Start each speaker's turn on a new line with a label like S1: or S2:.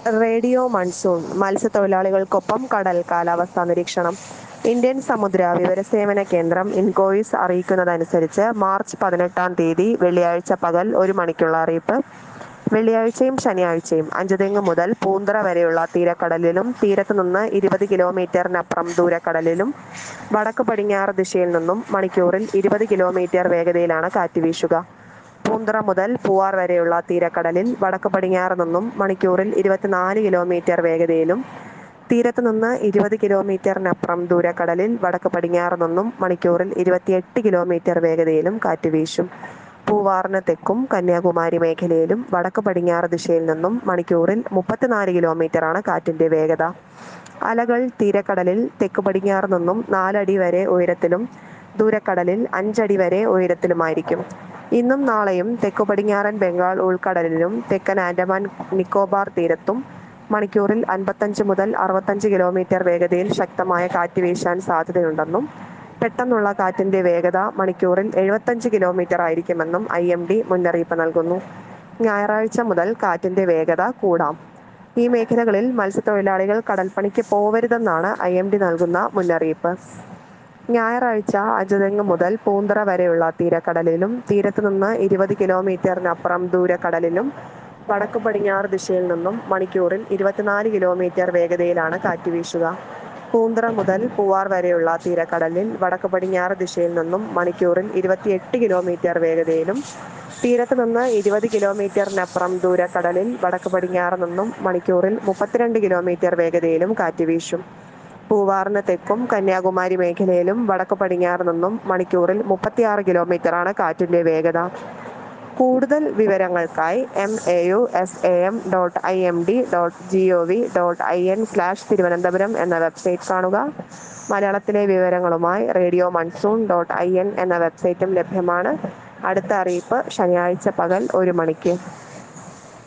S1: radio monsoon മത്സ്യത്തൊഴിലാളികൾക്കൊപ്പം കടൽ കാലാവസ്ഥാ നിരീക്ഷണം ഇന്ത്യൻ സമുദ്ര വിവരസേവന കേന്ദ്രം ഇൻകോയിസ് അറിയിക്കുന്നതനുസരിച്ച് മാർച്ച് പതിനെട്ടാം തീയതി വെള്ളിയാഴ്ച പകൽ ഒരു മണിക്കുള്ള അറിയിപ്പ് വെള്ളിയാഴ്ചയും ശനിയാഴ്ചയും അഞ്ചുതെങ്ങ് മുതൽ പൂന്തറ വരെയുള്ള തീരക്കടലിലും തീരത്ത് നിന്ന് ഇരുപത് കിലോമീറ്ററിനപ്പുറം ദൂരക്കടലിലും വടക്ക് പടിഞ്ഞാറ് ദിശയിൽ നിന്നും മണിക്കൂറിൽ ഇരുപത് കിലോമീറ്റർ വേഗതയിലാണ് കാറ്റ് വീശുക പൂന്തറ മുതൽ പൂവാർ വരെയുള്ള തീരക്കടലിൽ വടക്ക് പടിഞ്ഞാറ് നിന്നും മണിക്കൂറിൽ ഇരുപത്തിനാല് കിലോമീറ്റർ വേഗതയിലും തീരത്ത് നിന്ന് ഇരുപത് കിലോമീറ്ററിനപ്പുറം ദൂരക്കടലിൽ വടക്ക് പടിഞ്ഞാറ് നിന്നും മണിക്കൂറിൽ ഇരുപത്തിയെട്ട് കിലോമീറ്റർ വേഗതയിലും കാറ്റ് വീശും പൂവാറിന് തെക്കും കന്യാകുമാരി മേഖലയിലും വടക്ക് പടിഞ്ഞാറ് ദിശയിൽ നിന്നും മണിക്കൂറിൽ മുപ്പത്തിനാല് കിലോമീറ്ററാണ് കാറ്റിന്റെ വേഗത അലകൾ തീരക്കടലിൽ തെക്ക് പടിഞ്ഞാറ് നിന്നും നാലടി വരെ ഉയരത്തിലും ദൂരക്കടലിൽ അഞ്ചടി വരെ ഉയരത്തിലുമായിരിക്കും ഇന്നും നാളെയും തെക്കു പടിഞ്ഞാറൻ ബംഗാൾ ഉൾക്കടലിലും തെക്കൻ ആൻഡമാൻ നിക്കോബാർ തീരത്തും മണിക്കൂറിൽ അൻപത്തഞ്ച് മുതൽ അറുപത്തഞ്ച് കിലോമീറ്റർ വേഗതയിൽ ശക്തമായ കാറ്റ് വീശാൻ സാധ്യതയുണ്ടെന്നും പെട്ടെന്നുള്ള കാറ്റിന്റെ വേഗത മണിക്കൂറിൽ എഴുപത്തഞ്ച് കിലോമീറ്റർ ആയിരിക്കുമെന്നും ഐ എം ഡി മുന്നറിയിപ്പ് നൽകുന്നു ഞായറാഴ്ച മുതൽ കാറ്റിന്റെ വേഗത കൂടാം ഈ മേഖലകളിൽ മത്സ്യത്തൊഴിലാളികൾ കടൽപ്പണിക്ക് പോവരുതെന്നാണ് ഐ എം ഡി നൽകുന്ന മുന്നറിയിപ്പ് ഞായറാഴ്ച അജുതെങ്ങ് മുതൽ പൂന്തറ വരെയുള്ള തീരക്കടലിലും തീരത്ത് നിന്ന് ഇരുപത് കിലോമീറ്ററിനപ്പുറം ദൂരക്കടലിലും വടക്ക് പടിഞ്ഞാറ് ദിശയിൽ നിന്നും മണിക്കൂറിൽ ഇരുപത്തിനാല് കിലോമീറ്റർ വേഗതയിലാണ് കാറ്റ് വീശുക പൂന്തറ മുതൽ പൂവാർ വരെയുള്ള തീരക്കടലിൽ വടക്ക് പടിഞ്ഞാറ് ദിശയിൽ നിന്നും മണിക്കൂറിൽ ഇരുപത്തിയെട്ട് കിലോമീറ്റർ വേഗതയിലും തീരത്ത് നിന്ന് ഇരുപത് കിലോമീറ്ററിനപ്പുറം ദൂരക്കടലിൽ വടക്ക് പടിഞ്ഞാറ് നിന്നും മണിക്കൂറിൽ മുപ്പത്തിരണ്ട് കിലോമീറ്റർ വേഗതയിലും കാറ്റ് വീശും പൂവാറിന് തെക്കും കന്യാകുമാരി മേഖലയിലും വടക്ക് പടിഞ്ഞാറ് നിന്നും മണിക്കൂറിൽ മുപ്പത്തിയാറ് കിലോമീറ്ററാണ് കാറ്റിന്റെ വേഗത കൂടുതൽ വിവരങ്ങൾക്കായി M A U S A M dot I M D dot G O V dot I N slash Thiruvananthapuram എന്ന വെബ്സൈറ്റ് കാണുക മലയാളത്തിലെ വിവരങ്ങളുമായി radio monsoon dot I N എന്ന വെബ്സൈറ്റും ലഭ്യമാണ് അടുത്ത അറിയിപ്പ് ശനിയാഴ്ച പകൽ ഒരു മണിക്ക്